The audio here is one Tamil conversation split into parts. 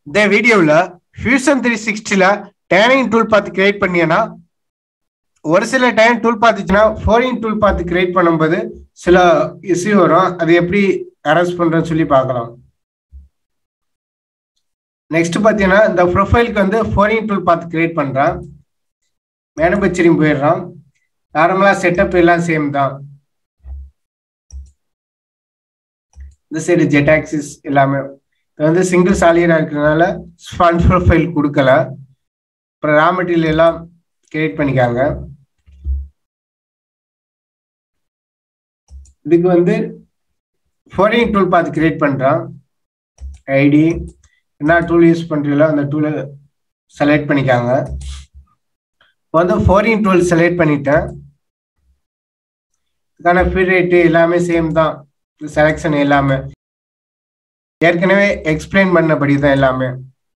இந்த வீடியோவில் ஃபியூசன் த்ரீ சிக்ஸ்டியில் டேனிங் டூல் பார்த்து கிரியேட் பண்ணியனா ஒரு சில டைம் டூல் பார்த்துச்சுன்னா ஃபோரிங் டூல் பார்த்து கிரியேட் பண்ணும்போது சில இஷ்யூ வரும் அது எப்படி அரெஸ்ட் பண்ணுறேன்னு சொல்லி பார்க்கலாம் நெக்ஸ்ட் பார்த்தீங்கன்னா இந்த ப்ரொஃபைலுக்கு வந்து ஃபோரிங் டூல் பார்த்து கிரியேட் பண்ணுறான் மேனுபேக்சரிங் போயிடுறான் நார்மலாக செட்டப் எல்லாம் சேம் தான் இந்த சைடு ஜெட் ஆக்சிஸ் எல்லாமே இது வந்து சிங்கிள் சாலியரா இருக்கிறதுனால ஃபன் ப்ரொஃபைல் கொடுக்கல அப்புறம் ரா மெட்டீரியல் எல்லாம் கிரியேட் பண்ணிக்காங்க இதுக்கு வந்து ஃபோரிங் டூல் பார்த்து கிரியேட் பண்றான் ஐடி என்ன டூல் யூஸ் பண்றீங்களோ அந்த டூலை செலக்ட் பண்ணிக்காங்க இப்போ வந்து ஃபோரிங் டூல் செலக்ட் பண்ணிட்டேன் இதுக்கான ஃபீட் ரேட்டு எல்லாமே சேம் தான் செலெக்ஷன் எல்லாமே ஏற்கனவே எக்ஸ்பிளைன் பண்ணபடி தான் எல்லாமே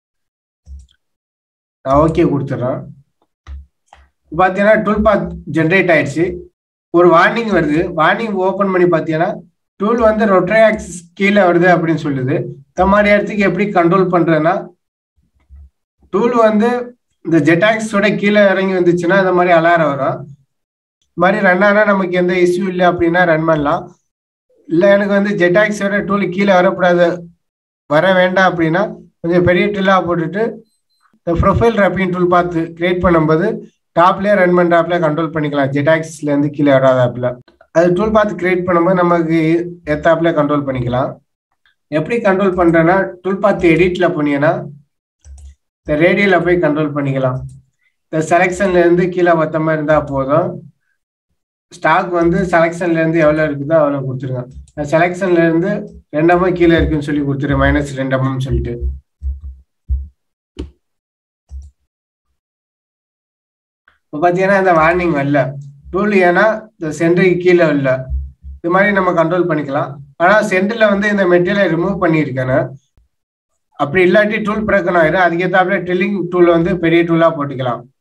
நான் ஓகே கொடுத்துட்றேன் பார்த்தீங்கன்னா டூல் பாத் ஜென்ரேட் ஆயிடுச்சு ஒரு வார்னிங் வருது வார்னிங் ஓப்பன் பண்ணி பார்த்தீங்கன்னா டூல் வந்து ரொட்டரி ஆக்சிஸ் கீழே வருது அப்படின்னு சொல்லுது இந்த மாதிரி இடத்துக்கு எப்படி கண்ட்ரோல் பண்ணுறதுன்னா டூல் வந்து இந்த ஜெட்டாக்ஸோட கீழே இறங்கி வந்துச்சுன்னா இந்த மாதிரி அலாரம் வரும் இந்த மாதிரி ரன் ஆனால் நமக்கு எந்த இஷ்யூ இல்லை அப்படின்னா ரன் பண்ணலாம் இல்லை எனக்கு வந்து ஜெட்டாக்ஸோட டூல் கீழே வரக்கூடாது வர வேண்டாம் அப்படின்னா கொஞ்சம் பெரிய டூலாக போட்டுட்டு இந்த ப்ரொஃபைல் ரப்பிங் டூல் பார்த்து கிரியேட் பண்ணும்போது டாப்லேயே ரன் பண்ணுறாப்புல கண்ட்ரோல் பண்ணிக்கலாம் ஜெட்டாக்ஸ்லேருந்து கீழே வராதாப்புல அது டூல் பார்த்து கிரியேட் பண்ணும்போது நமக்கு ஏத்தாப்புல கண்ட்ரோல் பண்ணிக்கலாம் எப்படி கண்ட்ரோல் பண்ணுறேன்னா டூல் பார்த்து எடிட்டில் போனீங்கன்னா இந்த ரேடியோவில் போய் கண்ட்ரோல் பண்ணிக்கலாம் இந்த செலெக்ஷன்லேருந்து கீழே மொத்த மாதிரி இருந்தால் போதும் ஸ்டாக் வந்து செலெக்ஷன்ல இருந்து எவ்வளவு இருக்குதோ அவ்வளவு கொடுத்துருங்க செலெக்ஷன்ல இருந்து ரெண்டமா கீழே இருக்குன்னு சொல்லி கொடுத்துரு மைனஸ் ரெண்டமான்னு சொல்லிட்டு இப்போ பார்த்தீங்கன்னா இந்த வார்னிங் வரல டூல் ஏன்னா இந்த சென்டருக்கு கீழே இல்ல இது மாதிரி நம்ம கண்ட்ரோல் பண்ணிக்கலாம் ஆனால் சென்டரில் வந்து இந்த மெட்டீரியலை ரிமூவ் பண்ணியிருக்கேன்னு அப்படி இல்லாட்டி டூல் பிரக்கன் ஆயிரும் அதுக்கேற்றாப்புல ட்ரில்லிங் டூல் வந்து பெரிய டூலாக போட்டுக்கலாம்